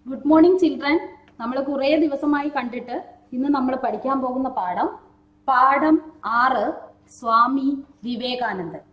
Good morning children നമ്മൾ കുറേ ദിവസമായി കണ്ടിട്ട് ഇന്ന് നമ്മൾ പഠിക്കാൻ പോകുന്ന പാഠം പാഠം ആറ് സ്വാമി വിവേകാനന്ദൻ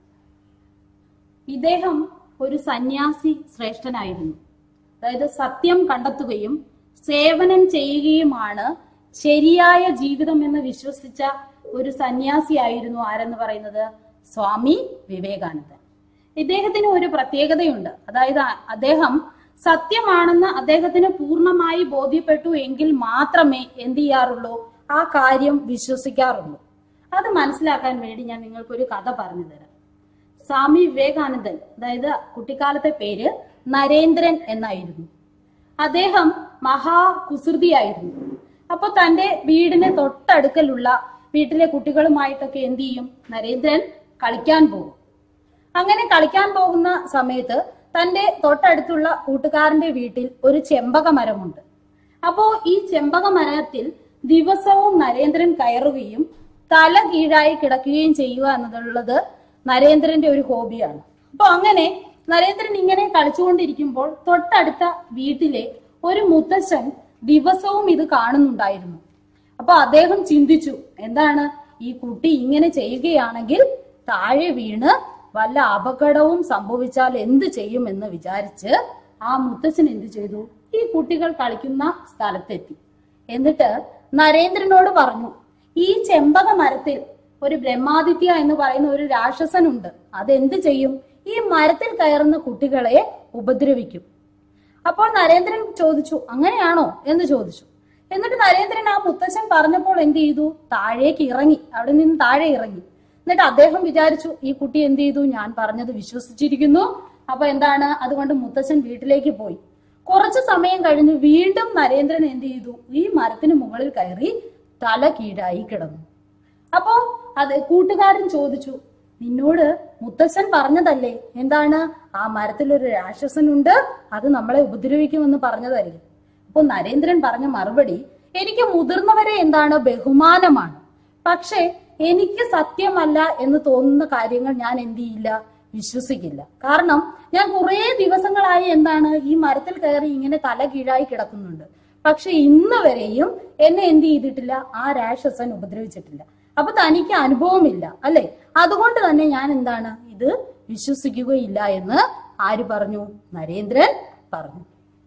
ഇദ്ദേഹം ഒരു സന്യാസി ശ്രേഷ്ഠനായിരുന്നു അതായത് സത്യം കണ്ടെത്തുകയും സേവനം ചെയ്യുകയുമാണ് ശരിയായ ജീവിതം എന്ന് വിശ്വസിച്ച ഒരു സന്യാസിയായിരുന്നു ആരെന്ന് പറയുന്നത് സ്വാമി വിവേകാനന്ദൻ ഇദ്ദേഹത്തിന് ഒരു പ്രത്യേകതയുണ്ട് അതായത് അ- അദ്ദേഹം സത്യമാണെന്ന് അദ്ദേഹത്തിന് പൂർണ്ണമായി ബോധ്യപ്പെട്ടു എങ്കിൽ മാത്രമേ എന്ത് ചെയ്യാറുള്ളൂ ആ കാര്യം വിശ്വസിക്കാറുള്ളൂ അത് മനസ്സിലാക്കാൻ വേണ്ടി ഞാൻ നിങ്ങൾക്കൊരു കഥ പറഞ്ഞു തരാം സ്വാമി വിവേകാനന്ദൻ അതായത് കുട്ടിക്കാലത്തെ പേര് നരേന്ദ്രൻ എന്നായിരുന്നു അദ്ദേഹം മഹാകുസൃതിയായിരുന്നു അപ്പൊ തന്റെ വീടിന് തൊട്ടടുക്കലുള്ള വീട്ടിലെ കുട്ടികളുമായിട്ടൊക്കെ എന്ത് ചെയ്യും നരേന്ദ്രൻ കളിക്കാൻ പോകും അങ്ങനെ കളിക്കാൻ പോകുന്ന സമയത്ത് തന്റെ തൊട്ടടുത്തുള്ള കൂട്ടുകാരന്റെ വീട്ടിൽ ഒരു ചെമ്പക മരമുണ്ട് അപ്പോ ഈ ചെമ്പക മരത്തിൽ ദിവസവും നരേന്ദ്രൻ കയറുകയും തല കീഴായി കിടക്കുകയും ചെയ്യുക എന്നുള്ളത് നരേന്ദ്രന്റെ ഒരു ഹോബിയാണ് അപ്പൊ അങ്ങനെ നരേന്ദ്രൻ ഇങ്ങനെ കളിച്ചുകൊണ്ടിരിക്കുമ്പോൾ തൊട്ടടുത്ത വീട്ടിലെ ഒരു മുത്തശ്ശൻ ദിവസവും ഇത് കാണുന്നുണ്ടായിരുന്നു അപ്പൊ അദ്ദേഹം ചിന്തിച്ചു എന്താണ് ഈ കുട്ടി ഇങ്ങനെ ചെയ്യുകയാണെങ്കിൽ താഴെ വീണ് വല്ല അപകടവും സംഭവിച്ചാൽ എന്ത് ചെയ്യുമെന്ന് വിചാരിച്ച് ആ മുത്തച്ഛൻ എന്ത് ചെയ്തു ഈ കുട്ടികൾ കളിക്കുന്ന സ്ഥലത്തെത്തി എന്നിട്ട് നരേന്ദ്രനോട് പറഞ്ഞു ഈ ചെമ്പക മരത്തിൽ ഒരു ബ്രഹ്മാദിത്യ എന്ന് പറയുന്ന ഒരു രാക്ഷസനുണ്ട് അതെന്ത് ചെയ്യും ഈ മരത്തിൽ കയറുന്ന കുട്ടികളെ ഉപദ്രവിക്കും അപ്പോൾ നരേന്ദ്രൻ ചോദിച്ചു അങ്ങനെയാണോ എന്ന് ചോദിച്ചു എന്നിട്ട് നരേന്ദ്രൻ ആ മുത്തശ്ശൻ പറഞ്ഞപ്പോൾ എന്ത് ചെയ്തു താഴേക്ക് ഇറങ്ങി അവിടെ നിന്ന് താഴെ ഇറങ്ങി എന്നിട്ട് അദ്ദേഹം വിചാരിച്ചു ഈ കുട്ടി എന്ത് ചെയ്തു ഞാൻ പറഞ്ഞത് വിശ്വസിച്ചിരിക്കുന്നു അപ്പൊ എന്താണ് അതുകൊണ്ട് മുത്തശ്ശൻ വീട്ടിലേക്ക് പോയി കുറച്ചു സമയം കഴിഞ്ഞ് വീണ്ടും നരേന്ദ്രൻ എന്ത് ചെയ്തു ഈ മരത്തിന് മുകളിൽ കയറി തല കീഴായി കിടന്നു അപ്പോ അത് കൂട്ടുകാരൻ ചോദിച്ചു നിന്നോട് മുത്തച്ഛൻ പറഞ്ഞതല്ലേ എന്താണ് ആ മരത്തിൽ ഒരു രാക്ഷസനുണ്ട് അത് നമ്മളെ ഉപദ്രവിക്കുമെന്ന് പറഞ്ഞതല്ലേ അപ്പൊ നരേന്ദ്രൻ പറഞ്ഞ മറുപടി എനിക്ക് മുതിർന്നവരെ എന്താണ് ബഹുമാനമാണ് പക്ഷേ എനിക്ക് സത്യമല്ല എന്ന് തോന്നുന്ന കാര്യങ്ങൾ ഞാൻ എന്ത് ചെയ്യില്ല വിശ്വസിക്കില്ല കാരണം ഞാൻ കുറേ ദിവസങ്ങളായി എന്താണ് ഈ മരത്തിൽ കയറി ഇങ്ങനെ തല കീഴായി കിടക്കുന്നുണ്ട് പക്ഷെ ഇന്ന് വരെയും എന്നെ എന്ത് ചെയ്തിട്ടില്ല ആ രാക്ഷസൻ ഉപദ്രവിച്ചിട്ടില്ല അപ്പൊ തനിക്ക് അനുഭവമില്ല അല്ലെ അതുകൊണ്ട് തന്നെ ഞാൻ എന്താണ് ഇത് വിശ്വസിക്കുകയില്ല എന്ന് ആര് പറഞ്ഞു നരേന്ദ്രൻ പറഞ്ഞു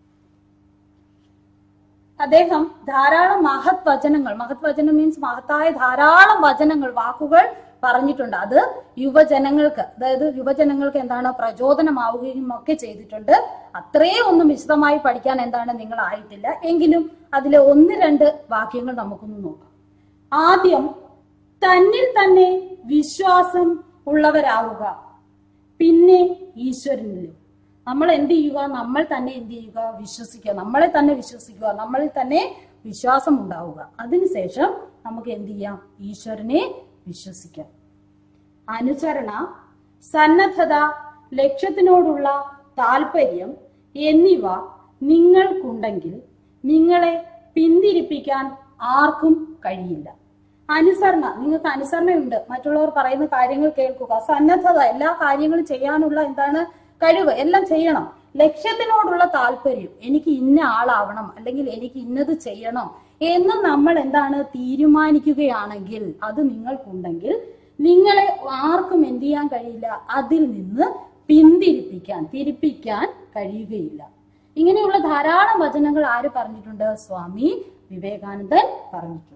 അദ്ദേഹം ധാരാളം മഹത് വചനങ്ങൾ മഹത് വചനം മീൻസ് മഹത്തായ ധാരാളം വചനങ്ങൾ വാക്കുകൾ പറഞ്ഞിട്ടുണ്ട് അത് യുവജനങ്ങൾക്ക് അതായത് യുവജനങ്ങൾക്ക് എന്താണ് പ്രചോദനമാവുകയും ഒക്കെ ചെയ്തിട്ടുണ്ട് അത്രയും ഒന്നും വിശദമായി പഠിക്കാൻ എന്താണ് നിങ്ങൾ ആയിട്ടില്ല എങ്കിലും അതിലെ ഒന്ന് രണ്ട് വാക്യങ്ങൾ നമുക്കൊന്ന് നോക്കാം ആദ്യം തന്നിൽ തന്നെ വിശ്വാസം ഉള്ളവരാവുക പിന്നെ ഈശ്വരനിലും നമ്മൾ എന്ത് ചെയ്യുക നമ്മൾ തന്നെ എന്ത് ചെയ്യുക വിശ്വസിക്കുക നമ്മളെ തന്നെ വിശ്വസിക്കുക നമ്മളിൽ തന്നെ വിശ്വാസം ഉണ്ടാവുക അതിനുശേഷം നമുക്ക് എന്ത് ചെയ്യാം ഈശ്വരനെ വിശ്വസിക്കാം അനുസരണ സന്നദ്ധത ലക്ഷ്യത്തിനോടുള്ള താല്പര്യം എന്നിവ നിങ്ങൾക്കുണ്ടെങ്കിൽ നിങ്ങളെ പിന്തിരിപ്പിക്കാൻ ആർക്കും കഴിയില്ല അനുസരണ നിങ്ങൾക്ക് അനുസരണയുണ്ട് മറ്റുള്ളവർ പറയുന്ന കാര്യങ്ങൾ കേൾക്കുക സന്നദ്ധത എല്ലാ കാര്യങ്ങളും ചെയ്യാനുള്ള എന്താണ് കഴിവ് എല്ലാം ചെയ്യണം ലക്ഷ്യത്തിനോടുള്ള താല്പര്യം എനിക്ക് ഇന്ന ആളാവണം അല്ലെങ്കിൽ എനിക്ക് ഇന്നത് ചെയ്യണം എന്ന് നമ്മൾ എന്താണ് തീരുമാനിക്കുകയാണെങ്കിൽ അത് നിങ്ങൾക്കുണ്ടെങ്കിൽ നിങ്ങളെ ആർക്കും എന്ത് ചെയ്യാൻ കഴിയില്ല അതിൽ നിന്ന് പിന്തിരിപ്പിക്കാൻ തിരിപ്പിക്കാൻ കഴിയുകയില്ല ഇങ്ങനെയുള്ള ധാരാളം വചനങ്ങൾ ആര് പറഞ്ഞിട്ടുണ്ട് സ്വാമി വിവേകാനന്ദൻ പറഞ്ഞിട്ടുണ്ട്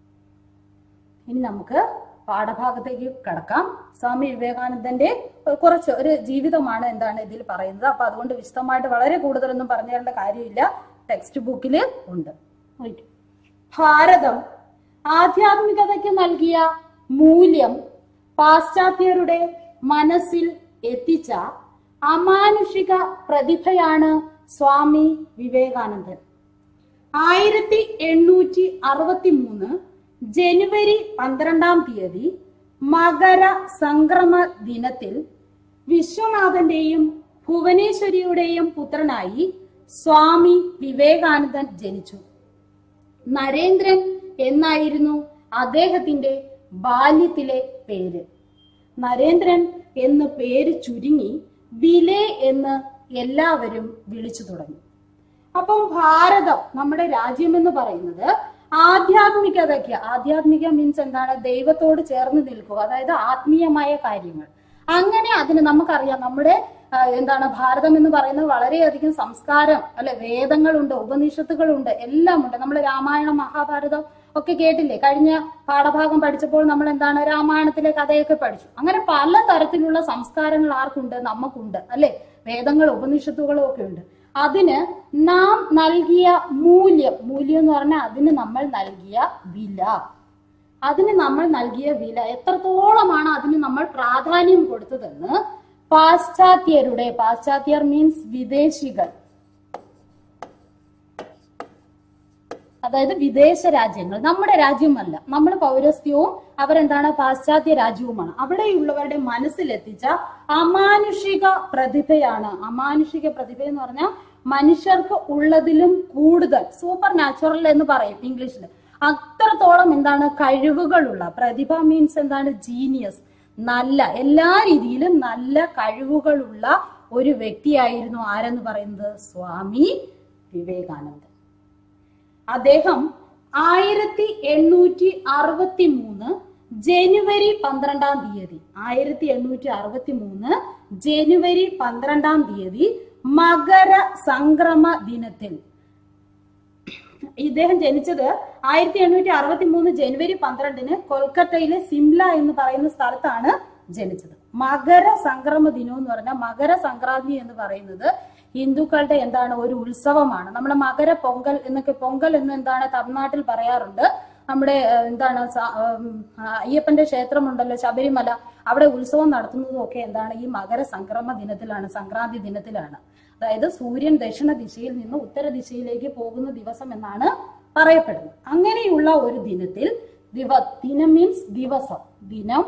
ഇനി നമുക്ക് പാഠഭാഗത്തേക്ക് കടക്കാം സ്വാമി വിവേകാനന്ദന്റെ കുറച്ച് ഒരു ജീവിതമാണ് എന്താണ് ഇതിൽ പറയുന്നത് അപ്പൊ അതുകൊണ്ട് വിശദമായിട്ട് വളരെ കൂടുതലൊന്നും പറഞ്ഞു തരേണ്ട കാര്യമില്ല ടെക്സ്റ്റ് ബുക്കിൽ ഉണ്ട് Right. ഭാരതം ആധ്യാത്മികതയ്ക്ക് നൽകിയ മൂല്യം പാശ്ചാത്യരുടെ മനസ്സിൽ എത്തിച്ച അമാനുഷിക പ്രതിഭയാണ് സ്വാമി വിവേകാനന്ദൻ ആയിരത്തി എണ്ണൂറ്റി അറുപത്തി മൂന്ന് ജനുവരി പന്ത്രണ്ടാം തീയതി മകര സംക്രമ ദിനത്തിൽ വിശ്വനാഥന്റെയും ഭുവനേശ്വരിയുടെയും പുത്രനായി സ്വാമി വിവേകാനന്ദൻ ജനിച്ചു നരേന്ദ്രൻ എന്നായിരുന്നു അദ്ദേഹത്തിന്റെ ബാല്യത്തിലെ പേര് നരേന്ദ്രൻ എന്ന് പേര് ചുരുങ്ങി ബിലെ എന്ന് എല്ലാവരും വിളിച്ചു തുടങ്ങി അപ്പം ഭാരതം നമ്മുടെ രാജ്യം എന്ന് പറയുന്നത് ആധ്യാത്മികതയ്ക്ക് ആധ്യാത്മിക മീൻസ് എന്താണ് ദൈവത്തോട് ചേർന്ന് നിൽക്കുക അതായത് ആത്മീയമായ കാര്യങ്ങൾ അങ്ങനെ അതിന് നമുക്കറിയാം നമ്മുടെ ആ, എന്താണ് ഭാരതം എന്ന് പറയുന്നത് വളരെയധികം സംസ്കാരം അല്ലെ വേദങ്ങളുണ്ട് ഉപനിഷത്തുകളുണ്ട് എല്ലാം ഉണ്ട് നമ്മൾ രാമായണം മഹാഭാരതം ഒക്കെ കേട്ടില്ലേ കഴിഞ്ഞ പാഠഭാഗം പഠിച്ചപ്പോൾ നമ്മൾ എന്താണ് രാമായണത്തിലെ കഥയൊക്കെ പഠിച്ചു അങ്ങനെ പല തരത്തിലുള്ള സംസ്കാരങ്ങൾ ആർക്കുണ്ട് നമുക്കുണ്ട് അല്ലെ വേദങ്ങളും ഉപനിഷത്തുകളും ഒക്കെ ഉണ്ട് അതിന് നാം നൽകിയ മൂല്യം മൂല്യം എന്ന് പറഞ്ഞാൽ അതിന് നമ്മൾ നൽകിയ വില അതിന് നമ്മൾ നൽകിയ വില എത്രത്തോളമാണ് അതിന് നമ്മൾ പ്രാധാന്യം കൊടുത്തതെന്ന് പാശ്ചാത്യരുടെ പാശ്ചാത്യർ മീൻസ് വിദേശികൾ അതായത് വിദേശ രാജ്യങ്ങൾ നമ്മുടെ രാജ്യമല്ല നമ്മൾ പൗരസ്ത്യവും അവരെന്താണ് പാശ്ചാത്യ രാജ്യവുമാണ് അവിടെയുള്ളവരുടെ മനസ്സിലെത്തിച്ച അമാനുഷിക പ്രതിഭയാണ് അമാനുഷിക പ്രതിഭ എന്ന് പറഞ്ഞാൽ മനുഷ്യർക്ക് ഉള്ളതിലും കൂടുതൽ സൂപ്പർ നാച്ചുറൽ എന്ന് പറയും ഇംഗ്ലീഷിൽ അത്രത്തോളം എന്താണ് കഴിവുകളുള്ള പ്രതിഭ മീൻസ് എന്താണ് ജീനിയസ് നല്ല എല്ലാ രീതിയിലും നല്ല കഴിവുകളുള്ള ഒരു വ്യക്തിയായിരുന്നു ആരെന്ന് പറയുന്നത് സ്വാമി വിവേകാനന്ദൻ അദ്ദേഹം ആയിരത്തി എണ്ണൂറ്റി അറുപത്തി മൂന്ന് ജനുവരി പന്ത്രണ്ടാം തീയതി ആയിരത്തി എണ്ണൂറ്റി അറുപത്തി മൂന്ന് ജനുവരി പന്ത്രണ്ടാം തീയതി മകര സംക്രമ ദിനത്തിൽ ഇദ്ദേഹം ജനിച്ചത് ആയിരത്തി എണ്ണൂറ്റി അറുപത്തി മൂന്ന് ജനുവരി പന്ത്രണ്ടിന് കൊൽക്കത്തയിലെ സിംല എന്ന് പറയുന്ന സ്ഥലത്താണ് ജനിച്ചത് മകര സംക്രമ ദിനം എന്ന് പറഞ്ഞാൽ മകര സംക്രാന്തി എന്ന് പറയുന്നത് ഹിന്ദുക്കളുടെ എന്താണ് ഒരു ഉത്സവമാണ് നമ്മുടെ മകര പൊങ്കൽ എന്നൊക്കെ പൊങ്കൽ എന്ന് എന്താണ് തമിഴ്നാട്ടിൽ പറയാറുണ്ട് നമ്മുടെ ഏഹ്, എന്താണ് സ- ഉം, ആ, അയ്യപ്പന്റെ ക്ഷേത്രമുണ്ടല്ലോ ശബരിമല അവിടെ ഉത്സവം നടത്തുന്നതും ഒക്കെ എന്താണ് ഈ മകര സംക്രമ ദിനത്തിലാണ് സംക്രാന്തി ദിനത്തിലാണ് അതായത് സൂര്യൻ ദക്ഷിണ ദിശയിൽ നിന്ന് ഉത്തര ദിശയിലേക്ക് പോകുന്ന ദിവസം എന്നാണ് പറയപ്പെടുന്നത് അങ്ങനെയുള്ള ഒരു ദിനത്തിൽ ദിവ ദിനം മീൻസ് ദിവസം ദിനം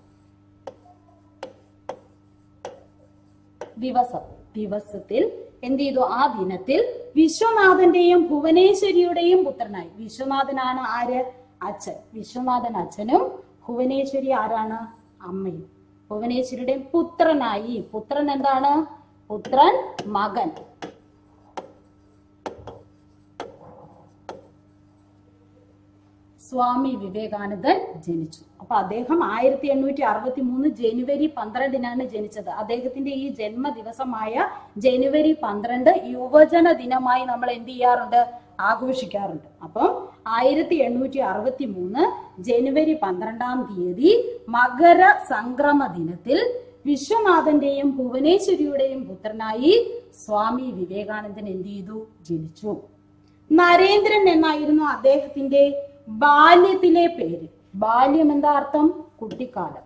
ദിവസം ദിവസത്തിൽ എന്ത് ചെയ്തു ആ ദിനത്തിൽ വിശ്വനാഥന്റെയും ഭുവനേശ്വരിയുടെയും പുത്രനായി വിശ്വനാഥനാണ് ആര് അച്ഛൻ വിശ്വനാഥൻ അച്ഛനും ഭുവനേശ്വരി ആരാണ് അമ്മയും ഭുവനേശ്വരിയുടെ പുത്രനായി പുത്രൻ എന്താണ് പുത്രൻ മകൻ സ്വാമി വിവേകാനന്ദൻ ജനിച്ചു അപ്പൊ അദ്ദേഹം ആയിരത്തി എണ്ണൂറ്റി അറുപത്തി മൂന്ന് ജനുവരി പന്ത്രണ്ടിനാണ് ജനിച്ചത് അദ്ദേഹത്തിന്റെ ഈ ജന്മ ദിവസമായ ജനുവരി പന്ത്രണ്ട് യുവജന ദിനമായി നമ്മൾ എന്ത് ചെയ്യാറുണ്ട് ആഘോഷിക്കാറുണ്ട് അപ്പം ആയിരത്തി എണ്ണൂറ്റി അറുപത്തി മൂന്ന് ജനുവരി പന്ത്രണ്ടാം തീയതി മകര സംക്രമ ദിനത്തിൽ വിശ്വനാഥന്റെയും ഭുവനേശ്വരിയുടെയും പുത്രനായി സ്വാമി വിവേകാനന്ദൻ എന്ത് ചെയ്തു ജനിച്ചു നരേന്ദ്രൻ എന്നായിരുന്നു അദ്ദേഹത്തിന്റെ ബാല്യത്തിലെ പേര് ബാല്യം എന്താ അർത്ഥം കുട്ടിക്കാലം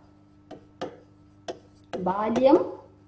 ബാല്യം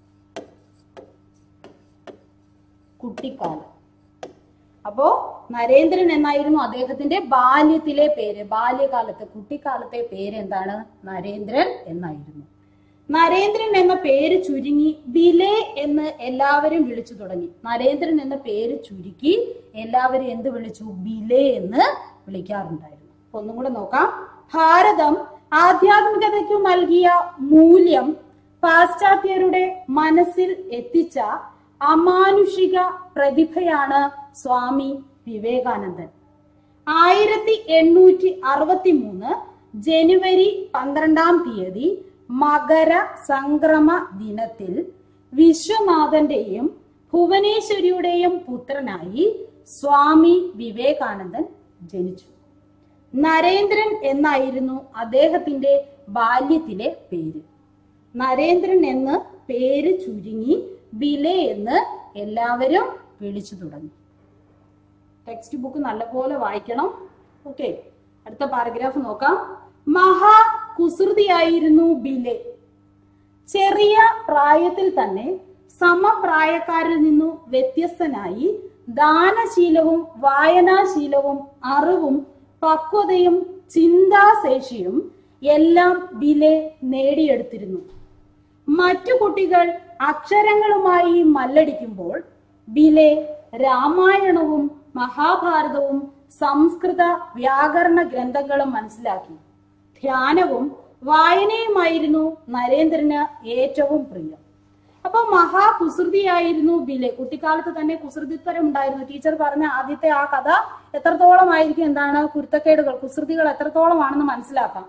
കുട്ടിക്കാലം അപ്പോ നരേന്ദ്രൻ എന്നായിരുന്നു അദ്ദേഹത്തിന്റെ ബാല്യത്തിലെ പേര് ബാല്യകാലത്തെ കുട്ടിക്കാലത്തെ പേര് എന്താണ് നരേന്ദ്രൻ എന്നായിരുന്നു നരേന്ദ്രൻ എന്ന പേര് ചുരുങ്ങി ബിലെ എന്ന് എല്ലാവരും വിളിച്ചു തുടങ്ങി നരേന്ദ്രൻ എന്ന പേര് ചുരുക്കി എല്ലാവരും എന്ത് വിളിച്ചു ബിലെ എന്ന് വിളിക്കാറുണ്ടായിരുന്നു അപ്പൊ ഒന്നും കൂടെ നോക്കാം ഭാരതം ആധ്യാത്മികതയ്ക്കു നൽകിയ മൂല്യം പാശ്ചാത്യരുടെ മനസ്സിൽ എത്തിച്ച അമാനുഷിക പ്രതിഭയാണ് സ്വാമി വിവേകാനന്ദൻ ആയിരത്തി എണ്ണൂറ്റി അറുപത്തി മൂന്ന് ജനുവരി പന്ത്രണ്ടാം തീയതി മകര സംക്രമ ദിനത്തിൽ വിശ്വനാഥന്റെയും ഭുവനേശ്വരിയുടെയും പുത്രനായി സ്വാമി വിവേകാനന്ദൻ ജനിച്ചു നരേന്ദ്രൻ എന്നായിരുന്നു അദ്ദേഹത്തിന്റെ ബാല്യത്തിലെ പേര് നരേന്ദ്രൻ എന്ന് പേര് ചുരുങ്ങി ബിലെ എന്ന് എല്ലാവരും വിളിച്ചു തുടങ്ങി ടെക്സ്റ്റ് ബുക്ക് നല്ലപോലെ വായിക്കണം ഓക്കെ അടുത്ത പാരഗ്രാഫ് നോക്കാം മഹാ കുസൃതിയായിരുന്നു ബിലെ ചെറിയ പ്രായത്തിൽ തന്നെ സമപ്രായക്കാരിൽ നിന്നു വ്യത്യസ്തനായി ദാനശീലവും വായനാശീലവും അറിവും പക്വതയും ചിന്താശേഷിയും എല്ലാം ബിലെ നേടിയെടുത്തിരുന്നു മറ്റു കുട്ടികൾ അക്ഷരങ്ങളുമായി മല്ലടിക്കുമ്പോൾ ബിലെ രാമായണവും മഹാഭാരതവും സംസ്കൃത വ്യാകരണ ഗ്രന്ഥങ്ങളും മനസ്സിലാക്കി ധ്യാനവും വായനയുമായിരുന്നു നരേന്ദ്രന് ഏറ്റവും പ്രിയം അപ്പൊ മഹാകുസൃതിയായിരുന്നു ബിലെ കുട്ടിക്കാലത്ത് തന്നെ കുസൃതിത്തരം ഉണ്ടായിരുന്നു ടീച്ചർ പറഞ്ഞ ആദ്യത്തെ ആ കഥ എത്രത്തോളം ആയിരിക്കും എന്താണ് കുരുത്തക്കേടുകൾ കുസൃതികൾ എത്രത്തോളമാണെന്ന് മനസ്സിലാക്കാം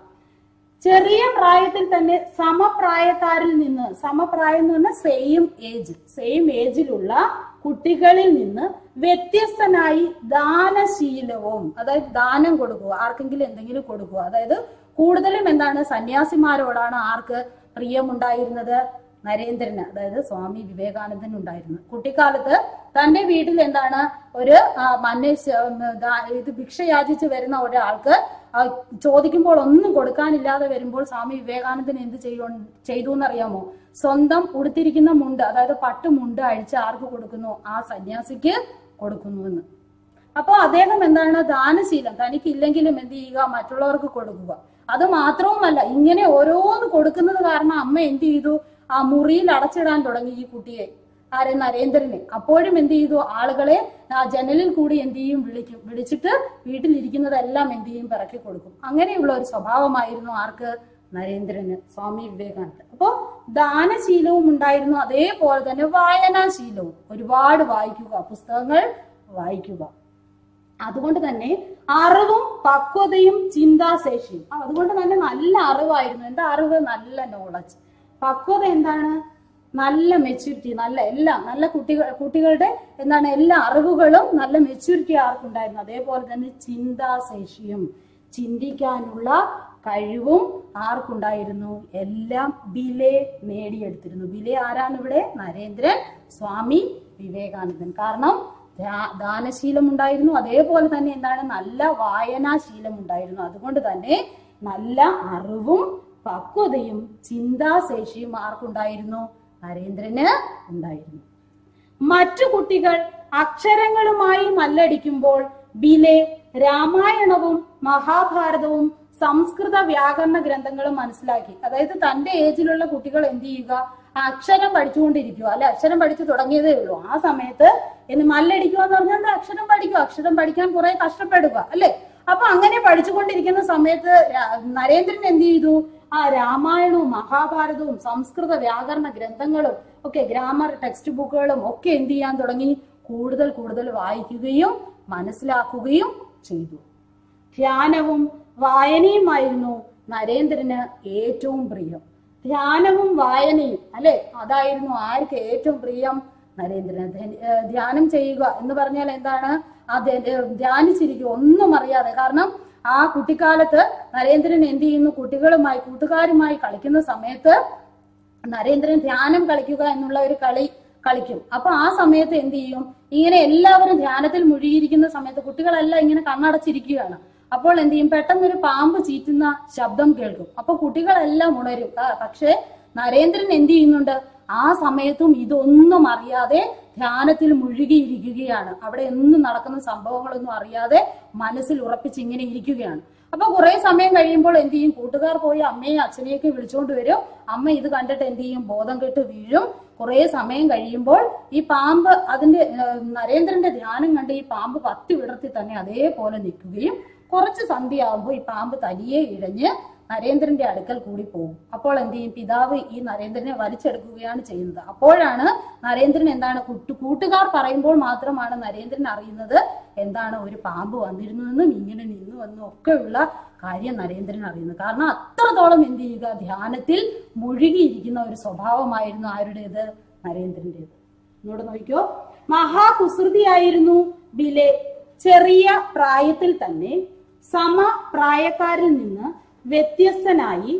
ചെറിയ പ്രായത്തിൽ തന്നെ സമപ്രായക്കാരിൽ നിന്ന് സമപ്രായം എന്ന് പറഞ്ഞാൽ സെയിം ഏജ് സെയിം ഏജിലുള്ള കുട്ടികളിൽ നിന്ന് വ്യത്യസ്തനായി ദാനശീലവും അതായത് ദാനം കൊടുക്കുക ആർക്കെങ്കിലും എന്തെങ്കിലും കൊടുക്കുക അതായത് കൂടുതലും എന്താണ് സന്യാസിമാരോടാണ് ആർക്ക് പ്രിയമുണ്ടായിരുന്നത് നരേന്ദ്രന് അതായത് സ്വാമി വിവേകാനന്ദൻ ഉണ്ടായിരുന്നു കുട്ടിക്കാലത്ത് തന്റെ വീട്ടിൽ എന്താണ് ഒരു ആ, മനുഷ്യ ഉം, ദാ- ഇത് ഭിക്ഷ യാചിച്ച് വരുന്ന ഒരാൾക്ക് ആ, ചോദിക്കുമ്പോൾ ഒന്നും കൊടുക്കാനില്ലാതെ വരുമ്പോൾ സ്വാമി വിവേകാനന്ദൻ എന്ത് ചെയ്യോ ചെയ്തു എന്നറിയാമോ സ്വന്തം ഉടുത്തിരിക്കുന്ന മുണ്ട് അതായത് പട്ട് മുണ്ട് അഴിച്ച് ആർക്ക് കൊടുക്കുന്നു ആ സന്യാസിക്ക് കൊടുക്കുന്നുവെന്ന് അപ്പൊ അദ്ദേഹം എന്താണ് ദാനശീലം തനിക്കില്ലെങ്കിലും എന്ത് ചെയ്യുക മറ്റുള്ളവർക്ക് കൊടുക്കുക അത് മാത്രവുമല്ല ഇങ്ങനെ ഓരോന്ന് കൊടുക്കുന്നത് കാരണം അമ്മ എന്ത് ചെയ്തു ആ മുറിയിൽ അടച്ചിടാൻ തുടങ്ങി ഈ കുട്ടിയെ ആരെ നരേന്ദ്രനെ അപ്പോഴും എന്ത് ചെയ്തു ആളുകളെ ആ ജനലിൽ കൂടി എന്ത് ചെയ്യും വിളിക്കും വിളിച്ചിട്ട് വീട്ടിലിരിക്കുന്നതെല്ലാം എന്ത് ചെയ്യും പിറക്കി കൊടുക്കും അങ്ങനെയുള്ള ഒരു സ്വഭാവമായിരുന്നു ആർക്ക് നരേന്ദ്രന് സ്വാമി വിവേകാനന്ദൻ അപ്പോ ദാനശീലവും ഉണ്ടായിരുന്നു അതേപോലെ തന്നെ വായനാശീലവും ഒരുപാട് വായിക്കുക പുസ്തകങ്ങൾ വായിക്കുക അതുകൊണ്ട് തന്നെ അറിവും പക്വതയും ചിന്താശേഷിയും ആ, അതുകൊണ്ട് തന്നെ നല്ല അറിവായിരുന്നു എന്താ അറിവ് നല്ല നോളജ് പക്വത എന്താണ് നല്ല മെച്യൂരിറ്റി നല്ല എല്ലാം നല്ല കുട്ടികൾ കുട്ടികളുടെ എന്താണ് എല്ലാ അറിവുകളും നല്ല മെച്യൂരിറ്റി ആർക്കുണ്ടായിരുന്നു അതേപോലെ തന്നെ ചിന്താശേഷിയും ചിന്തിക്കാനുള്ള കഴിവും ആർക്കുണ്ടായിരുന്നു എല്ലാം ബിലെ നേടിയെടുത്തിരുന്നു ബിലെ ആരാണ് ഇവിടെ നരേന്ദ്രൻ സ്വാമി വിവേകാനന്ദൻ കാരണം ദാ- ദാനശീലം ഉണ്ടായിരുന്നു അതേപോലെ തന്നെ എന്താണ് നല്ല വായനാശീലം ഉണ്ടായിരുന്നു അതുകൊണ്ട് തന്നെ നല്ല അറിവും പക്വതയും ചിന്താശേഷിയും ആർക്കുണ്ടായിരുന്നു നരേന്ദ്രന് ഉണ്ടായിരുന്നു മറ്റു കുട്ടികൾ അക്ഷരങ്ങളുമായി മല്ലടിക്കുമ്പോൾ ബിലെ രാമായണവും മഹാഭാരതവും സംസ്കൃത വ്യാകരണ ഗ്രന്ഥങ്ങളും മനസ്സിലാക്കി അതായത് തന്റെ ഏജിലുള്ള കുട്ടികൾ എന്ത് ചെയ്യുക അക്ഷരം പഠിച്ചുകൊണ്ടിരിക്കുക അല്ലെ അക്ഷരം പഠിച്ചു തുടങ്ങിയതേ ഉള്ളൂ ആ സമയത്ത് എന്ന് മല്ലടിക്കുക എന്ന് പറഞ്ഞാൽ എന്താ? അക്ഷരം പഠിക്കുക അക്ഷരം പഠിക്കാൻ കുറെ കഷ്ടപ്പെടുക അല്ലെ അപ്പൊ അങ്ങനെ പഠിച്ചുകൊണ്ടിരിക്കുന്ന സമയത്ത് രാ- നരേന്ദ്രൻ എന്ത് ചെയ്തു ആ രാമായണവും മഹാഭാരതവും സംസ്കൃത വ്യാകരണ ഗ്രന്ഥങ്ങളും ഒക്കെ ഗ്രാമർ ടെക്സ്റ്റ് ബുക്കുകളും ഒക്കെ എന്ത് ചെയ്യാൻ തുടങ്ങി കൂടുതൽ കൂടുതൽ വായിക്കുകയും മനസ്സിലാക്കുകയും ചെയ്തു ധ്യാനവും വായനയും നരേന്ദ്രന് ഏറ്റവും പ്രിയം ധ്യാനവും വായനയും അല്ലെ അതായിരുന്നു ആർക്ക് ഏറ്റവും പ്രിയം നരേന്ദ്രന് ധ- ഏഹ് ധ്യാനം ചെയ്യുക എന്ന് പറഞ്ഞാൽ എന്താണ് ആ ധ്യ- ഏഹ് ധ്യാനിച്ചിരിക്കുക ഒന്നും അറിയാതെ കാരണം ആ കുട്ടിക്കാലത്ത് നരേന്ദ്രൻ എന്ത് ചെയ്യുന്നു കുട്ടികളുമായി കൂട്ടുകാരുമായി കളിക്കുന്ന സമയത്ത് നരേന്ദ്രൻ ധ്യാനം കളിക്കുക എന്നുള്ള ഒരു കളി കളിക്കും അപ്പൊ ആ സമയത്ത് എന്ത് ചെയ്യും ഇങ്ങനെ എല്ലാവരും ധ്യാനത്തിൽ മുഴുകിയിരിക്കുന്ന സമയത്ത് കുട്ടികളെല്ലാം ഇങ്ങനെ കണ്ണടച്ചിരിക്കുകയാണ് അപ്പോൾ എന്ത് ചെയ്യും പെട്ടെന്ന് ഒരു പാമ്പ് ചീറ്റുന്ന ശബ്ദം കേൾക്കും അപ്പൊ കുട്ടികളെല്ലാം ഉണരും ആ, പക്ഷേ നരേന്ദ്രൻ എന്ത് ചെയ്യുന്നുണ്ട് ആ സമയത്തും ഇതൊന്നും അറിയാതെ ധ്യാനത്തിൽ മുഴുകിയിരിക്കുകയാണ് അവിടെ എന്നും നടക്കുന്ന സംഭവങ്ങളൊന്നും അറിയാതെ മനസ്സിൽ ഉറപ്പിച്ച് ഇങ്ങനെ ഇരിക്കുകയാണ് അപ്പൊ കുറെ സമയം കഴിയുമ്പോൾ എന്ത് ചെയ്യും കൂട്ടുകാർ പോയി അമ്മയും അച്ഛനെയൊക്കെ വിളിച്ചുകൊണ്ട് വരും അമ്മ ഇത് കണ്ടിട്ട് എന്ത് ചെയ്യും ബോധം കെട്ട് വീഴും കുറെ സമയം കഴിയുമ്പോൾ ഈ പാമ്പ് അതിന്റെ ഏഹ്, നരേന്ദ്രന്റെ ധ്യാനം കണ്ട് ഈ പാമ്പ് പത്തി വിടർത്തി തന്നെ അതേപോലെ നിൽക്കുകയും കുറച്ച് സന്ധ്യയാകുമ്പോൾ ഈ പാമ്പ് തനിയെ ഇഴഞ്ഞ് നരേന്ദ്രന്റെ അടുക്കൽ കൂടി പോകും അപ്പോൾ എന്ത് ചെയ്യും പിതാവ് ഈ നരേന്ദ്രനെ വലിച്ചെടുക്കുകയാണ് ചെയ്യുന്നത് അപ്പോഴാണ് നരേന്ദ്രൻ എന്താണ് കൂട്ടു കൂട്ടുകാർ പറയുമ്പോൾ മാത്രമാണ് നരേന്ദ്രൻ അറിയുന്നത് എന്താണ് ഒരു പാമ്പ് വന്നിരുന്നുവെന്നും ഇങ്ങനെ നിന്നുവെന്നും ഒക്കെയുള്ള കാര്യം നരേന്ദ്രൻ അറിയുന്നു കാരണം അത്രത്തോളം എന്ത് ചെയ്യുക ധ്യാനത്തിൽ മുഴുകിയിരിക്കുന്ന ഒരു സ്വഭാവമായിരുന്നു ആരുടേത് നരേന്ദ്രന്റേത് ഇങ്ങോട്ട് നോക്കിക്കോ മഹാകുസൃതിയായിരുന്നു ബിലെ ചെറിയ പ്രായത്തിൽ തന്നെ സമപ്രായക്കാരിൽ നിന്ന് വ്യത്യസ്തനായി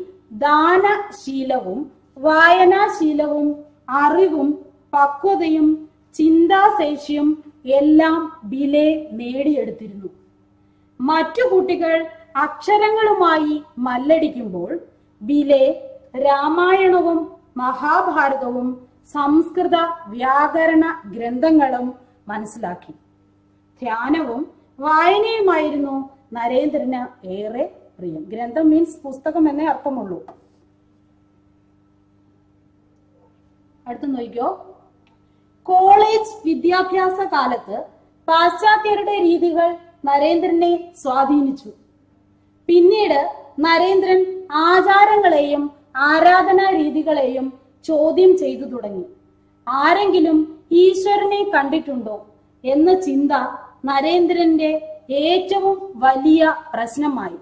ദാനശീലവും വായനാശീലവും അറിവും പക്വതയും ചിന്താശേഷിയും എല്ലാം ബിലെ നേടിയെടുത്തിരുന്നു മറ്റു കുട്ടികൾ അക്ഷരങ്ങളുമായി മല്ലടിക്കുമ്പോൾ ബിലെ രാമായണവും മഹാഭാരതവും സംസ്കൃത വ്യാകരണ ഗ്രന്ഥങ്ങളും മനസ്സിലാക്കി ധ്യാനവും വായനയുമായിരുന്നു നരേന്ദ്രന് ഏറെ പ്രിയം ഗ്രന്ഥം മീൻസ് പുസ്തകം എന്നേ അർത്ഥമുള്ളൂ അടുത്ത് നോക്കിക്കോ കോളേജ് വിദ്യാഭ്യാസ കാലത്ത് പാശ്ചാത്യരുടെ രീതികൾ നരേന്ദ്രനെ സ്വാധീനിച്ചു പിന്നീട് നരേന്ദ്രൻ ആചാരങ്ങളെയും ആരാധനാ രീതികളെയും ചോദ്യം ചെയ്തു തുടങ്ങി ആരെങ്കിലും ഈശ്വരനെ കണ്ടിട്ടുണ്ടോ എന്ന ചിന്ത നരേന്ദ്രന്റെ ഏറ്റവും വലിയ പ്രശ്നമായി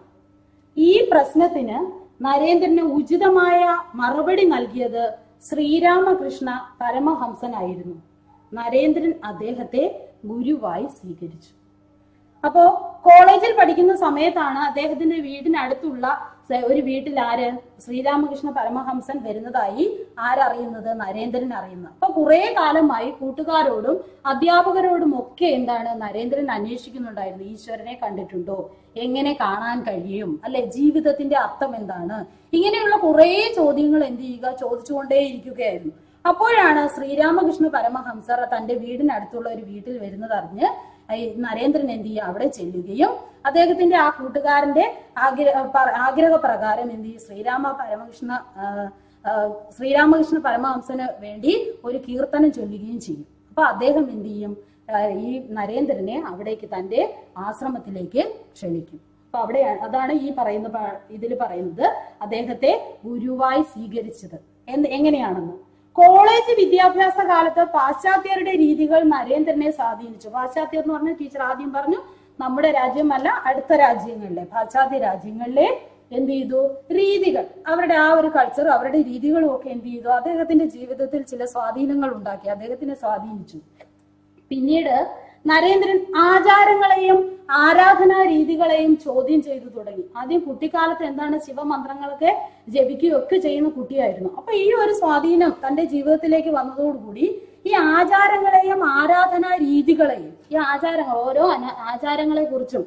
ഈ പ്രശ്നത്തിന് നരേന്ദ്രന് ഉചിതമായ മറുപടി നൽകിയത് ശ്രീരാമകൃഷ്ണ പരമഹംസനായിരുന്നു നരേന്ദ്രൻ അദ്ദേഹത്തെ ഗുരുവായി സ്വീകരിച്ചു അപ്പോ കോളേജിൽ പഠിക്കുന്ന സമയത്താണ് അദ്ദേഹത്തിന്റെ വീടിനടുത്തുള്ള സ- ഒരു വീട്ടിൽ ആര് ശ്രീരാമകൃഷ്ണ പരമഹംസൻ വരുന്നതായി ആരറിയുന്നത് നരേന്ദ്രൻ അറിയുന്നത് അപ്പൊ കുറെ കാലമായി കൂട്ടുകാരോടും അധ്യാപകരോടും ഒക്കെ എന്താണ് നരേന്ദ്രൻ അന്വേഷിക്കുന്നുണ്ടായിരുന്നു ഈശ്വരനെ കണ്ടിട്ടുണ്ടോ എങ്ങനെ കാണാൻ കഴിയും അല്ലെ ജീവിതത്തിന്റെ അർത്ഥം എന്താണ് ഇങ്ങനെയുള്ള കുറെ ചോദ്യങ്ങൾ എന്ത് ചെയ്യുക ചോദിച്ചുകൊണ്ടേയിരിക്കുകയായിരുന്നു അപ്പോഴാണ് ശ്രീരാമകൃഷ്ണ പരമഹംസർ തന്റെ വീടിനടുത്തുള്ള ഒരു വീട്ടിൽ വരുന്നതറിഞ്ഞ് ഈ നരേന്ദ്രൻ എന്ത് ചെയ്യുക അവിടെ ചെല്ലുകയും അദ്ദേഹത്തിന്റെ ആ കൂട്ടുകാരന്റെ ആഗ്രഹ പ- ആഗ്രഹപ്രകാരം എന്ത് ചെയ്യും ശ്രീരാമ പരമകൃഷ്ണ ആ, ആ, ശ്രീരാമകൃഷ്ണ പരമഹംസന് വേണ്ടി ഒരു കീർത്തനം ചൊല്ലുകയും ചെയ്യും അപ്പൊ അദ്ദേഹം എന്ത് ചെയ്യും ആ, ഈ നരേന്ദ്രനെ അവിടേക്ക് തന്റെ ആശ്രമത്തിലേക്ക് ക്ഷണിക്കും അപ്പൊ അവിടെ അതാണ് ഈ പറയുന്ന ഇതിൽ പറയുന്നത് അദ്ദേഹത്തെ ഗുരുവായി സ്വീകരിച്ചത് എന്ന് എങ്ങനെയാണെന്ന് കോളേജ് വിദ്യാഭ്യാസ കാലത്ത് പാശ്ചാത്യരുടെ രീതികൾ നരേന്ദ്രനെ സ്വാധീനിച്ചു പാശ്ചാത്യർ എന്ന് പറഞ്ഞ ടീച്ചർ ആദ്യം പറഞ്ഞു നമ്മുടെ രാജ്യമല്ല അടുത്ത രാജ്യങ്ങളിലെ പാശ്ചാത്യ രാജ്യങ്ങളിലെ എന്ത് ചെയ്തു രീതികൾ അവരുടെ ആ ഒരു കൾച്ചർ അവരുടെ രീതികളും ഒക്കെ എന്ത് ചെയ്തു അദ്ദേഹത്തിന്റെ ജീവിതത്തിൽ ചില സ്വാധീനങ്ങൾ ഉണ്ടാക്കി അദ്ദേഹത്തിനെ സ്വാധീനിച്ചു പിന്നീട് നരേന്ദ്രൻ ആചാരങ്ങളെയും ആരാധനാ രീതികളെയും ചോദ്യം ചെയ്തു തുടങ്ങി ആദ്യം കുട്ടിക്കാലത്ത് എന്താണ് ശിവമന്ത്രങ്ങളൊക്കെ ജപിക്കുകയൊക്കെ ചെയ്യുന്ന കുട്ടിയായിരുന്നു അപ്പൊ ഈ ഒരു സ്വാധീനം തന്റെ ജീവിതത്തിലേക്ക് വന്നതോടുകൂടി ഈ ആചാരങ്ങളെയും ആരാധനാ രീതികളെയും ഈ ആചാരങ്ങൾ ഓരോ അന- ആചാരങ്ങളെ കുറിച്ചും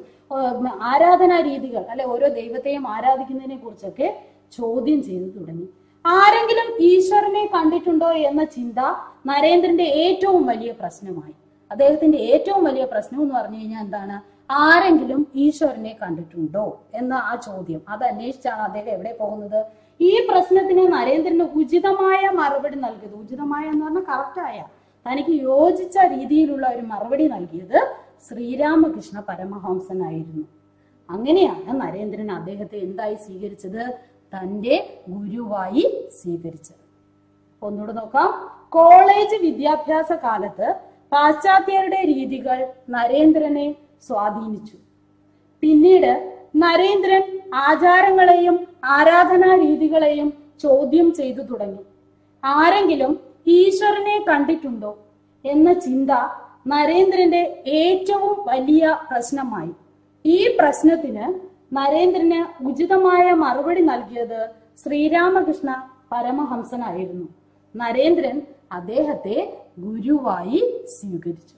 ആരാധനാ രീതികൾ അല്ലെ ഓരോ ദൈവത്തെയും ആരാധിക്കുന്നതിനെ കുറിച്ചൊക്കെ ചോദ്യം ചെയ്തു തുടങ്ങി ആരെങ്കിലും ഈശ്വരനെ കണ്ടിട്ടുണ്ടോ എന്ന ചിന്ത നരേന്ദ്രന്റെ ഏറ്റവും വലിയ പ്രശ്നമായി അദ്ദേഹത്തിന്റെ ഏറ്റവും വലിയ പ്രശ്നം എന്ന് പറഞ്ഞു കഴിഞ്ഞാൽ എന്താണ് ആരെങ്കിലും ഈശ്വരനെ കണ്ടിട്ടുണ്ടോ എന്ന ആ ചോദ്യം അത് അന്വേഷിച്ചാണ് അദ്ദേഹം എവിടെ പോകുന്നത് ഈ പ്രശ്നത്തിന് നരേന്ദ്രന് ഉചിതമായ മറുപടി നൽകിയത് ഉചിതമായ എന്ന് പറഞ്ഞാൽ കറക്റ്റായ തനിക്ക് യോജിച്ച രീതിയിലുള്ള ഒരു മറുപടി നൽകിയത് ശ്രീരാമകൃഷ്ണ പരമഹംസനായിരുന്നു അങ്ങനെയാണ് നരേന്ദ്രൻ അദ്ദേഹത്തെ എന്തായി സ്വീകരിച്ചത് തന്റെ ഗുരുവായി സ്വീകരിച്ചത് ഒന്നുകൂടെ നോക്കാം കോളേജ് വിദ്യാഭ്യാസ കാലത്ത് പാശ്ചാത്യരുടെ രീതികൾ നരേന്ദ്രനെ സ്വാധീനിച്ചു പിന്നീട് നരേന്ദ്രൻ ആചാരങ്ങളെയും ആരാധനാ രീതികളെയും ചോദ്യം ചെയ്തു തുടങ്ങി ആരെങ്കിലും ഈശ്വരനെ കണ്ടിട്ടുണ്ടോ എന്ന ചിന്ത നരേന്ദ്രന്റെ ഏറ്റവും വലിയ പ്രശ്നമായി ഈ പ്രശ്നത്തിന് നരേന്ദ്രന് ഉചിതമായ മറുപടി നൽകിയത് ശ്രീരാമകൃഷ്ണ പരമഹംസനായിരുന്നു നരേന്ദ്രൻ അദ്ദേഹത്തെ ഗുരുവായി സ്വീകരിച്ചു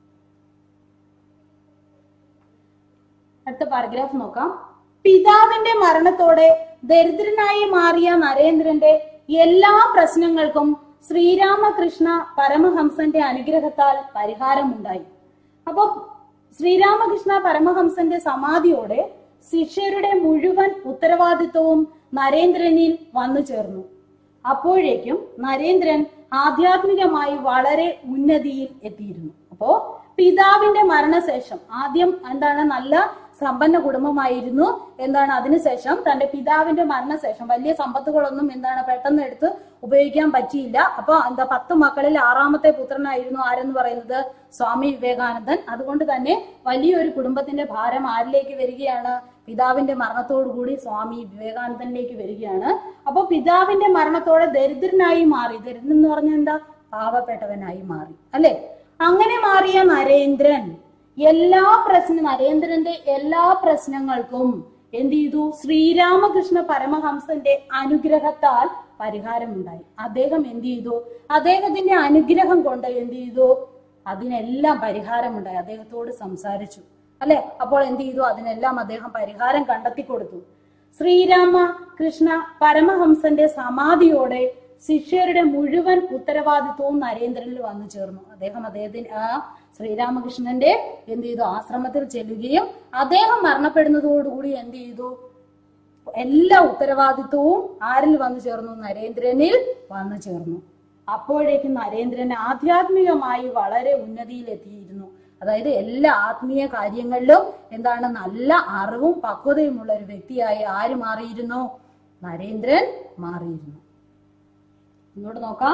അടുത്ത പാരഗ്രാഫ് നോക്കാം പിതാവിന്റെ മരണത്തോടെ ദരിദ്രനായി മാറിയ നരേന്ദ്രന്റെ എല്ലാ പ്രശ്നങ്ങൾക്കും ശ്രീരാമകൃഷ്ണ പരമഹംസന്റെ അനുഗ്രഹത്താൽ പരിഹാരമുണ്ടായി അപ്പൊ ശ്രീരാമകൃഷ്ണ പരമഹംസന്റെ സമാധിയോടെ ശിഷ്യരുടെ മുഴുവൻ ഉത്തരവാദിത്വവും നരേന്ദ്രനിൽ വന്നു ചേർന്നു അപ്പോഴേക്കും നരേന്ദ്രൻ ആധ്യാത്മികമായി വളരെ ഉന്നതിയിൽ എത്തിയിരുന്നു അപ്പോ പിതാവിന്റെ മരണശേഷം ആദ്യം എന്താണ് നല്ല സമ്പന്ന കുടുംബമായിരുന്നു എന്താണ് അതിനുശേഷം തന്റെ പിതാവിന്റെ മരണശേഷം വലിയ സമ്പത്തുകളൊന്നും എന്താണ് പെട്ടെന്ന് എടുത്ത് ഉപയോഗിക്കാൻ പറ്റിയില്ല അപ്പൊ എന്താ പത്ത് മക്കളിൽ ആറാമത്തെ പുത്രനായിരുന്നു ആരെന്ന് പറയുന്നത് സ്വാമി വിവേകാനന്ദൻ അതുകൊണ്ട് തന്നെ വലിയൊരു കുടുംബത്തിന്റെ ഭാരം ആരിലേക്ക് വരികയാണ് പിതാവിന്റെ മരണത്തോടുകൂടി സ്വാമി വിവേകാനന്ദനിലേക്ക് വരികയാണ് അപ്പൊ പിതാവിന്റെ മരണത്തോടെ ദരിദ്രനായി മാറി ദരിദ്രൻ എന്ന് പറഞ്ഞാൽ എന്താ പാവപ്പെട്ടവനായി മാറി അല്ലെ അങ്ങനെ മാറിയ നരേന്ദ്രൻ എല്ലാ പ്രശ്ന നരേന്ദ്രന്റെ എല്ലാ പ്രശ്നങ്ങൾക്കും എന്ത് ചെയ്തു ശ്രീരാമകൃഷ്ണ പരമഹംസന്റെ അനുഗ്രഹത്താൽ പരിഹാരമുണ്ടായി അദ്ദേഹം എന്ത് ചെയ്തു അദ്ദേഹത്തിന്റെ അനുഗ്രഹം കൊണ്ട് എന്ത് ചെയ്തു അതിനെല്ലാം പരിഹാരമുണ്ടായി അദ്ദേഹത്തോട് സംസാരിച്ചു അല്ലെ അപ്പോൾ എന്ത് ചെയ്തു അതിനെല്ലാം അദ്ദേഹം പരിഹാരം കണ്ടെത്തി കൊടുത്തു ശ്രീരാമ കൃഷ്ണ പരമഹംസന്റെ സമാധിയോടെ ശിഷ്യരുടെ മുഴുവൻ ഉത്തരവാദിത്വവും നരേന്ദ്രനിൽ വന്നു ചേർന്നു അദ്ദേഹം അദ്ദേഹത്തിന് ആ ശ്രീരാമകൃഷ്ണന്റെ എന്ത് ചെയ്തു ആശ്രമത്തിൽ ചെല്ലുകയും അദ്ദേഹം മരണപ്പെടുന്നതോടുകൂടി എന്ത് ചെയ്തു എല്ലാ ഉത്തരവാദിത്വവും ആരിൽ വന്നു ചേർന്നു നരേന്ദ്രനിൽ വന്നു ചേർന്നു അപ്പോഴേക്കും നരേന്ദ്രൻ ആധ്യാത്മികമായി വളരെ ഉന്നതിയിൽ എത്തിയിരുന്നു അതായത് എല്ലാ ആത്മീയ കാര്യങ്ങളിലും എന്താണ് നല്ല അറിവും പക്വതയുമുള്ള ഒരു വ്യക്തിയായി ആര് മാറിയിരുന്നു നരേന്ദ്രൻ മാറിയിരുന്നു ഇങ്ങോട്ട് നോക്കാം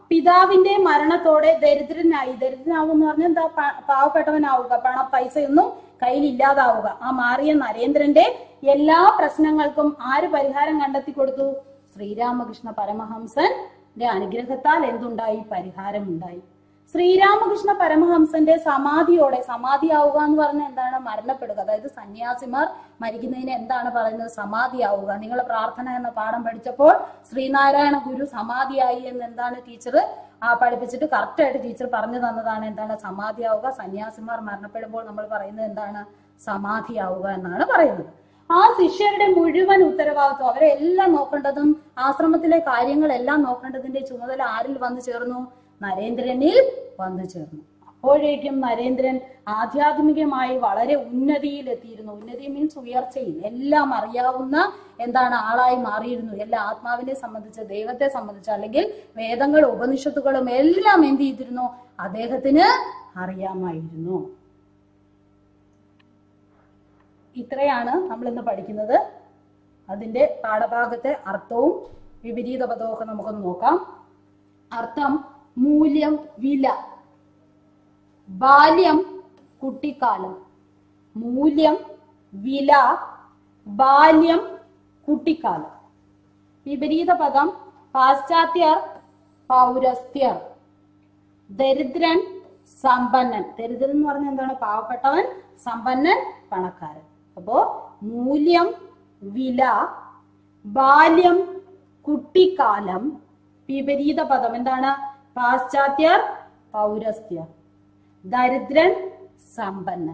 പിതാവിന്റെ മരണത്തോടെ ദരിദ്രനായി ദരിദ്രനാവുക എന്ന് പറഞ്ഞാൽ എന്താ പ- പാവപ്പെട്ടവനാവുക പണം പൈസയൊന്നും കയ്യിലില്ലാതാവുക ആ മാറിയ നരേന്ദ്രന്റെ എല്ലാ പ്രശ്നങ്ങൾക്കും ആര് പരിഹാരം കണ്ടെത്തി കൊടുത്തു ശ്രീരാമകൃഷ്ണ പരമഹംസന്റെ അനുഗ്രഹത്താൽ എന്തുണ്ടായി പരിഹാരം ഉണ്ടായി ശ്രീരാമകൃഷ്ണ പരമഹംസന്റെ സമാധിയോടെ സമാധിയാവുക എന്ന് പറഞ്ഞാൽ എന്താണ് മരണപ്പെടുക അതായത് സന്യാസിമാർ മരിക്കുന്നതിന് എന്താണ് പറയുന്നത് സമാധിയാവുക നിങ്ങൾ പ്രാർത്ഥന എന്ന പാഠം പഠിച്ചപ്പോൾ ശ്രീനാരായണ ഗുരു സമാധിയായി എന്ന് എന്താണ് ടീച്ചർ ആ പഠിപ്പിച്ചിട്ട് കറക്റ്റ് ആയിട്ട് ടീച്ചർ പറഞ്ഞു തന്നതാണ് എന്താണ് സമാധിയാവുക സന്യാസിമാർ മരണപ്പെടുമ്പോൾ നമ്മൾ പറയുന്നത് എന്താണ് സമാധിയാവുക എന്നാണ് പറയുന്നത് ആ ശിഷ്യരുടെ മുഴുവൻ ഉത്തരവാദിത്വം അവരെ എല്ലാം നോക്കേണ്ടതും ആശ്രമത്തിലെ കാര്യങ്ങളെല്ലാം നോക്കേണ്ടതിന്റെ ചുമതല ആരിൽ വന്നു ചേർന്നു നരേന്ദ്രനിൽ വന്നു ചേർന്നു അപ്പോഴേക്കും നരേന്ദ്രൻ ആധ്യാത്മികമായി വളരെ ഉന്നതിയിൽ എത്തിയിരുന്നു ഉന്നതി മീൻസ് ഉയർച്ചയിൽ എല്ലാം അറിയാവുന്ന എന്താണ് ആളായി മാറിയിരുന്നു എല്ലാ ആത്മാവിനെ സംബന്ധിച്ച് ദൈവത്തെ സംബന്ധിച്ച് അല്ലെങ്കിൽ വേദങ്ങളും ഉപനിഷത്തുകളും എല്ലാം എന്ത് ചെയ്തിരുന്നു അദ്ദേഹത്തിന് അറിയാമായിരുന്നു ഇത്രയാണ് നമ്മൾ ഇന്ന് പഠിക്കുന്നത് അതിന്റെ പാഠഭാഗത്തെ അർത്ഥവും വിപരീത പദവും ഒക്കെ നമുക്കൊന്ന് നോക്കാം അർത്ഥം മൂല്യം വില ബാല്യം കുട്ടിക്കാലം മൂല്യം വില ബാല്യം കുട്ടിക്കാലം വിപരീത പദം പാശ്ചാത്യർ പൗരസ്ത്യർ ദരിദ്രൻ സമ്പന്നൻ ദരിദ്രൻ എന്ന് പറഞ്ഞാൽ എന്താണ് പാവപ്പെട്ടവൻ സമ്പന്നൻ പണക്കാരൻ അപ്പോ മൂല്യം വില ബാല്യം കുട്ടിക്കാലം വിപരീത പദം എന്താണ് പാശ്ചാത്യർ പൗരസ്ത്യർ ദരിദ്രൻ സമ്പന്നൻ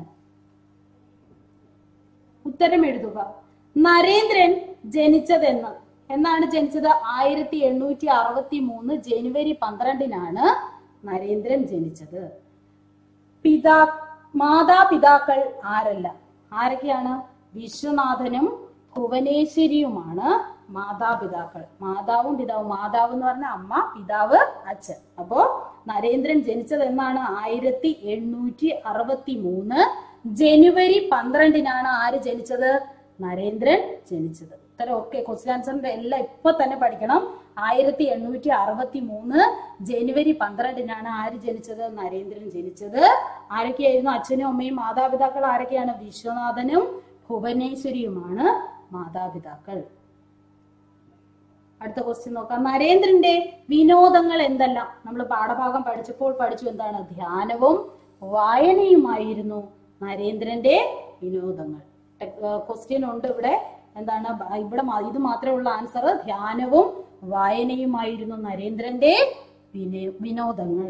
ഉത്തരം എഴുതുക നരേന്ദ്രൻ ജനിച്ചതെന്ന് എന്നാണ് ജനിച്ചത് ആയിരത്തി എണ്ണൂറ്റി അറുപത്തി മൂന്ന് ജനുവരി പന്ത്രണ്ടിനാണ് നരേന്ദ്രൻ ജനിച്ചത് പിതാ മാതാപിതാക്കൾ ആരല്ല ആരൊക്കെയാണ് വിശ്വനാഥനും ഭുവനേശ്വരിയുമാണ് മാതാപിതാക്കൾ മാതാവും പിതാവും മാതാവ് എന്ന് പറഞ്ഞ അമ്മ പിതാവ് അച്ഛൻ അപ്പോ നരേന്ദ്രൻ ജനിച്ചത് എന്നാണ് ആയിരത്തി എണ്ണൂറ്റി അറുപത്തി മൂന്ന് ജനുവരി പന്ത്രണ്ടിനാണ് ആര് ജനിച്ചത് നരേന്ദ്രൻ ജനിച്ചത് ഉത്തരം ഓക്കെ ക്വസ്റ്റ്യൻ ആൻസറിന്റെ എല്ലാം ഇപ്പൊ തന്നെ പഠിക്കണം ആയിരത്തി എണ്ണൂറ്റി അറുപത്തി മൂന്ന് ജനുവരി പന്ത്രണ്ടിനാണ് ആര് ജനിച്ചത് നരേന്ദ്രൻ ജനിച്ചത് ആരൊക്കെയായിരുന്നു അച്ഛനും അമ്മയും മാതാപിതാക്കൾ ആരൊക്കെയാണ് വിശ്വനാഥനും ഭുവനേശ്വരിയുമാണ് മാതാപിതാക്കൾ അടുത്ത ക്വസ്റ്റ്യൻ നോക്കാം നരേന്ദ്രന്റെ വിനോദങ്ങൾ എന്തെല്ലാം നമ്മൾ പാഠഭാഗം പഠിച്ചപ്പോൾ പഠിച്ചു എന്താണ് ധ്യാനവും വായനയുമായിരുന്നു നരേന്ദ്രന്റെ വിനോദങ്ങൾ ക്വസ്റ്റ്യൻ ഉണ്ട് ഇവിടെ എന്താണ് ബ- ഇവിടെ മാ- ഇത് മാത്രമേ ഉള്ള ആൻസർ ധ്യാനവും വായനയുമായിരുന്നു നരേന്ദ്രന്റെ വിനോ- വിനോദങ്ങൾ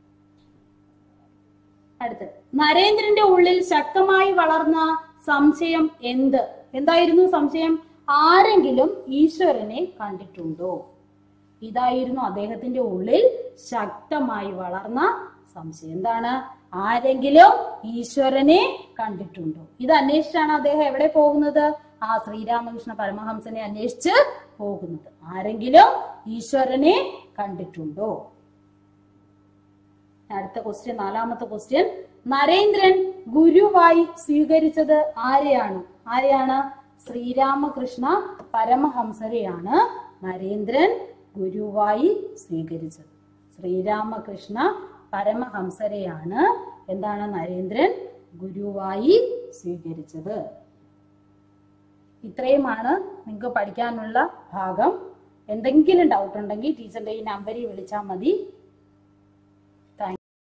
അടുത്ത് നരേന്ദ്രന്റെ ഉള്ളിൽ ശക്തമായി വളർന്ന സംശയം എന്ത് എന്തായിരുന്നു സംശയം ആരെങ്കിലും ഈശ്വരനെ കണ്ടിട്ടുണ്ടോ ഇതായിരുന്നു അദ്ദേഹത്തിന്റെ ഉള്ളിൽ ശക്തമായി വളർന്ന സംശയം എന്താണ് ആരെങ്കിലും ഈശ്വരനെ കണ്ടിട്ടുണ്ടോ ഇത് അന്വേഷിച്ചാണ് അദ്ദേഹം എവിടെ പോകുന്നത് ആ ശ്രീരാമകൃഷ്ണ പരമഹംസനെ അന്വേഷിച്ച് പോകുന്നത് ആരെങ്കിലും ഈശ്വരനെ കണ്ടിട്ടുണ്ടോ അടുത്ത ക്വസ്റ്റ്യൻ നാലാമത്തെ ക്വസ്റ്റ്യൻ നരേന്ദ്രൻ ഗുരുവായി സ്വീകരിച്ചത് ആരെയാണ് ആരെയാണ് ശ്രീരാമകൃഷ്ണ പരമഹംസരെയാണ് നരേന്ദ്രൻ ഗുരുവായി സ്വീകരിച്ചത് ശ്രീരാമകൃഷ്ണ പരമഹംസരെയാണ് എന്താണ് നരേന്ദ്രൻ ഗുരുവായി സ്വീകരിച്ചത് ഇത്രയുമാണ് നിങ്ങൾക്ക് പഠിക്കാനുള്ള ഭാഗം എന്തെങ്കിലും ഡൗട്ട് ഉണ്ടെങ്കിൽ ടീച്ചറിന്റെ ഈ നമ്പറിൽ വിളിച്ചാൽ മതി